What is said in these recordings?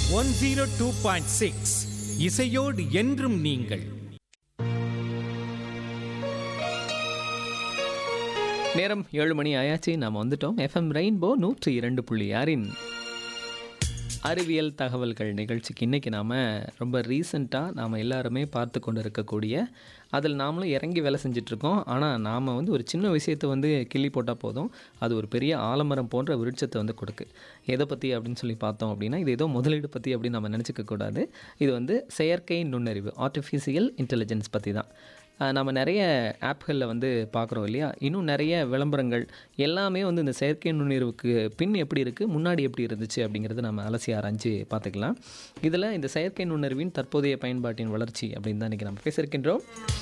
one zero two point six இசையோடு என்றும் நீங்கள் நேரம் ஏழு மணி ஆயாச்சு நாம் வந்துட்டோம் எஃப்எம் ரெயின்போ நூற்றி இரண்டு புள்ளி ஆறின் அறிவியல் தகவல்கள் நிகழ்ச்சிக்கு இன்றைக்கி நாம் ரொம்ப ரீசண்டாக நாம் எல்லாருமே பார்த்து கொண்டு இருக்கக்கூடிய அதில் நாமளும் இறங்கி வேலை செஞ்சிட்ருக்கோம் ஆனால் நாம் வந்து ஒரு சின்ன விஷயத்தை வந்து கிள்ளி போட்டால் போதும் அது ஒரு பெரிய ஆலமரம் போன்ற விருட்சத்தை வந்து கொடுக்கு எதை பற்றி அப்படின்னு சொல்லி பார்த்தோம் அப்படின்னா இது ஏதோ முதலீடு பற்றி அப்படின்னு நம்ம நினச்சிக்க கூடாது இது வந்து செயற்கை நுண்ணறிவு ஆர்டிஃபிஷியல் இன்டெலிஜென்ஸ் பற்றி தான் அஹ் நம்ம நிறைய ஆப்களில் வந்து பார்க்குறோம் இல்லையா இன்னும் நிறைய விளம்பரங்கள் எல்லாமே வந்து இந்த செயற்கை நுண்ணறிவுக்கு பின் எப்படி இருக்குது முன்னாடி எப்படி இருந்துச்சு அப்படிங்கிறத நம்ம அலசி ஆராய்ஞ்சு பார்த்துக்கலாம் இதில் இந்த செயற்கை நுண்ணறிவின் தற்போதைய பயன்பாட்டின் வளர்ச்சி அப்படின்னு தான் இன்றைக்கி நம்ம பேசியிருக்கின்றோம்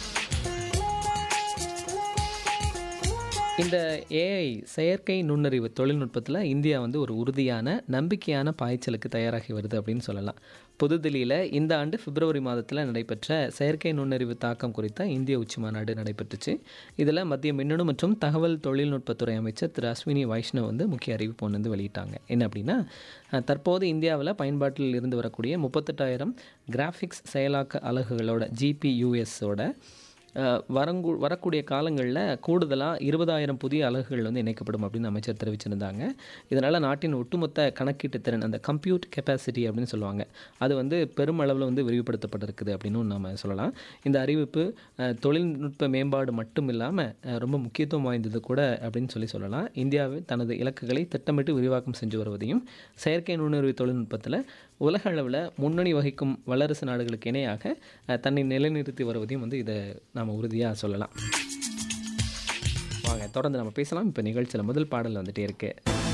இந்த ஏஐ செயற்கை நுண்ணறிவு தொழில்நுட்பத்தில் இந்தியா வந்து ஒரு உறுதியான நம்பிக்கையான பாய்ச்சலுக்கு தயாராகி வருது அப்படின்னு சொல்லலாம் புதுதில்லியில் இந்த ஆண்டு பிப்ரவரி மாதத்தில் நடைபெற்ற செயற்கை நுண்ணறிவு தாக்கம் குறித்த இந்திய உச்சி மாநாடு நடைபெற்றுச்சு இதில் மத்திய மின்னணு மற்றும் தகவல் தொழில்நுட்பத்துறை அமைச்சர் திரு அஸ்வினி வைஷ்ணவ் வந்து முக்கிய அறிவிப்பு ஒன்று வந்து வெளியிட்டாங்க என்ன அப்படின்னா அஹ், தற்போது இந்தியாவில் பயன்பாட்டில் இருந்து வரக்கூடிய முப்பத்தெட்டாயிரம் கிராஃபிக்ஸ் செயலாக்க அலகுகளோட ஜிபியூஎஸோட அஹ் வரங்கு வரக்கூடிய காலங்களில் கூடுதலாக இருபதாயிரம் புதிய அலகுகள் வந்து இணைக்கப்படும் அப்படின்னு அமைச்சர் தெரிவிச்சிருந்தாங்க இதனால் நாட்டின் ஒட்டுமொத்த கணக்கீட்டு திறன் அந்த கம்ப்யூட் கெப்பாசிட்டி அப்படின்னு சொல்லுவாங்க அது வந்து பெருமளவில் வந்து விரிவுபடுத்தப்பட்டிருக்குது அப்படின்னு நம்ம சொல்லலாம் இந்த அறிவிப்பு அஹ், தொழில்நுட்ப மேம்பாடு மட்டும் இல்லாமல் ரொம்ப முக்கியத்துவம் வாய்ந்தது கூட அப்படின்னு சொல்லி சொல்லலாம் இந்தியாவில் தனது இலக்குகளை திட்டமிட்டு விரிவாக்கம் செஞ்சு வருவதையும் செயற்கை நுண்ணறிவு தொழில்நுட்பத்தில் உலக அளவில் முன்னணி வகிக்கும் வல்லரசு நாடுகளுக்கு இணையாக அஹ், தன்னை நிலைநிறுத்தி வருவதையும் வந்து இதை நாம் உறுதியாக சொல்லலாம் வாங்க தொடர்ந்து நம்ம பேசலாம் இப்போ நிகழ்ச்சியில் முதல் பாடல் வந்துட்டே இருக்கு